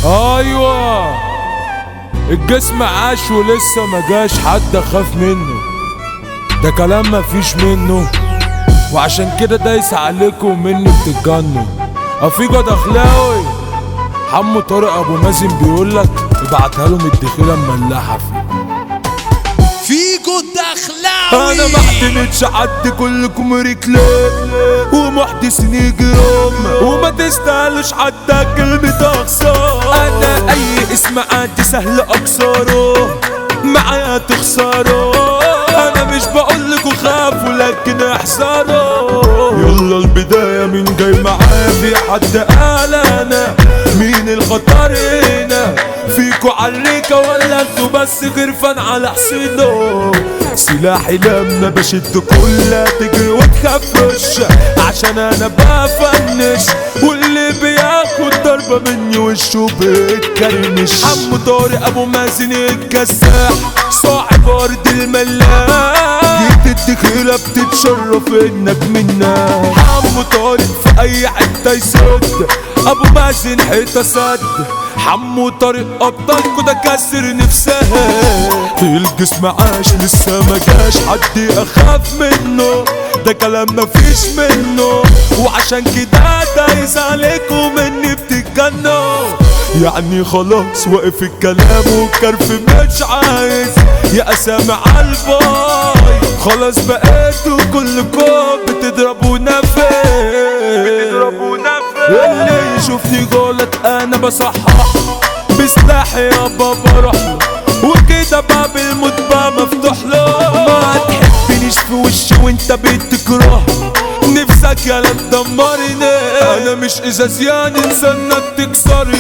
ايوه الجسم عاش ولسه ما جاش حد اخاف منه ده كلام مفيش منه وعشان كده دايس عليكم ومني بتتجنوا افيجا دخلاوي حمو طارق ابو مازن بيقولك ابعتها له من الدخيله الملاحه فيه فيجو الدخلاوي انا ما اعتمدش حد كلكم رجلين ومحدثين جرام وما تستاهلوش حتى كلمة اخسار انا اي اسم عادي سهل اكسره معايا تخسروا انا مش بقولكوا خافوا لكن احذروا يلا البداية مين جاي معايا في حد قال انا مين الخطر هنا فيكوا عالريكة ولا انتوا بس غرفان على حسينه سلاحي لما بشد كلها تجري وتخفش عشان انا بفنش واللي بياخد ضربة مني وشه بيتكرمش حمو طارق ابو مازن الكساح صاحب ارض الملاح جيت الدخيلة بتتشرف انك منا حمو طارق في اي حتة يسد ابو مازن حيطة سد حمو طارق ابطالكوا ده كسر نفسها الجسم عاش لسه ما جاش حد اخاف منه ده كلام مفيش منه وعشان كده دايس عليكم مني بتتجنوا يعني خلاص وقف الكلام والكرف مش عايز يا سامع الباي خلاص بقيتوا كلكم بتضربونا فين بتضربونا فين اللي يشوفني غلط انا بصحح بسلاحي يابا بروح له وكده باب الموت بقى مفتوح له ما تحبنيش في وشي وانت بتكره نفسك يا لا تدمرني انا مش ازاز يعني انسانك تكسرني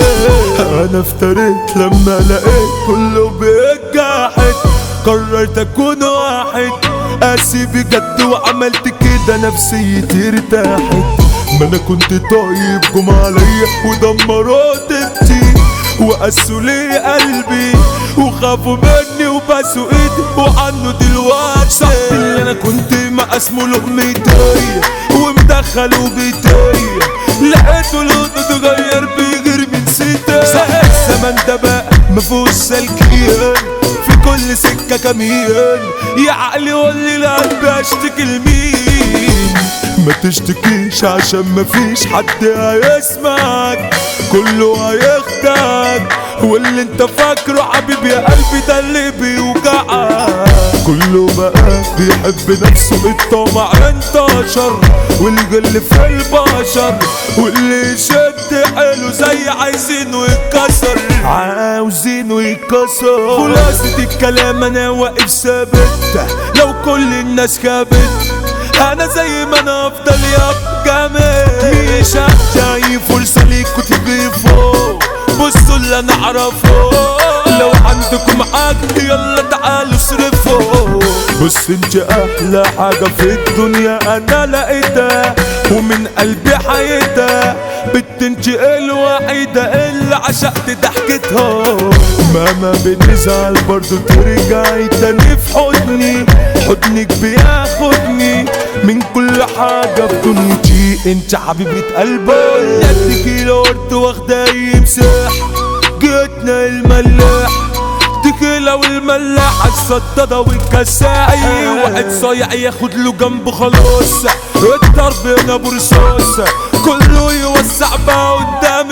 انا افتريت لما لقيت كله بيتجاحد قررت اكون واحد قاسي بجد وعملت كده نفسيتي ارتاحت ما انا كنت طيب جم عليا ودمروا طيبتي وقسوا لي قلبي وخافوا مني وبسوا ايدي وعنه دلوقتي صاحبي اللي انا كنت مع اسمه لقمتي ومدخله بيتي لقيته لونه اتغير بيغير من سيتي صح الزمن ده بقى مفهوش سلكيان في كل سكة كمين يا عقلي قولي القلب اشتكي لمين ما تشتكيش عشان مفيش حد هيسمعك كله هيخدعك واللي انت فاكره حبيبي يا قلبي ده اللي بيوجعك كله بقى بيحب نفسه الطمع انتشر والجل في البشر واللي يشد حلو زي عايزينه يتكسر عاوزينه يتكسر خلاصة الكلام انا واقف ثابت لو كل الناس خابت انا زي ما انا افضل يا جامد مش هتجي فرصة ليكوا تجي فوق بصوا اللي انا اعرفه لو عندكم عقل يلا تعالوا اصرفوا بص انت احلى حاجة في الدنيا انا لقيتها ومن قلبي حياتها بنت انت الوحيدة اللي عشقت ضحكتها مهما بنزعل برضو ترجعي تاني في حضني حضنك بياخدني من كل حاجة في دنيتي انت حبيبة قلبي يدك الارض واخدة يمسح جيتنا الملاح تكيلة والملاح الصدادة والكساح اي واحد صايع ياخد له جنبه خلاص الضرب هنا برصاص كله يوسع بقى قدام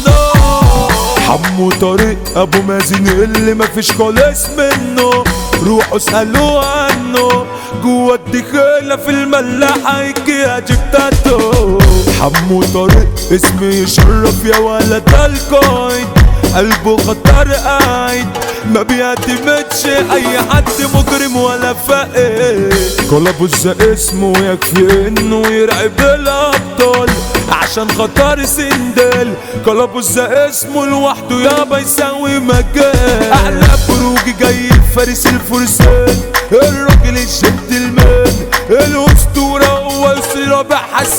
القناص حمو طارق ابو مازن اللي مفيش خالص منه روحوا اسألوا عنه جوا الدخيلة في الملاحة الجهة بتاعته حمو طارق اسمي يشرف يا ولد القايد قلبه خطر قايد ما بيعتمدش اي حد مجرم ولا فقير كلابوز اسمه يكفي انه يرعب الابطال عشان خطر سندل كلابوز اسمه لوحده يابا يساوي مجال اعلى بروج جاي فارس الفرسان الراجل الشد المان الاسطورة هو يصير رابع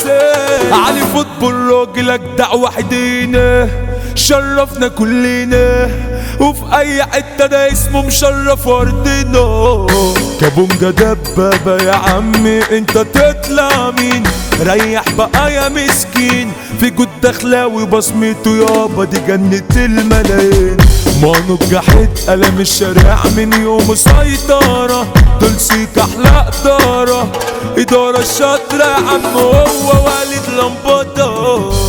حسان علي فوتبول راجل اجدع وحدينا شرفنا كلنا وفي اي حتة ده اسمه مشرف ارضنا كابونجا دبابة يا عمي انت تطلع مين ريح بقى يا مسكين في جود دخلاوي بصمته يابا دي جنة الملايين ما نجحت قلم الشارع من يوم سيطرة دول سيك احلى ادارة ادارة شاطرة يا عم هو والد لمبطة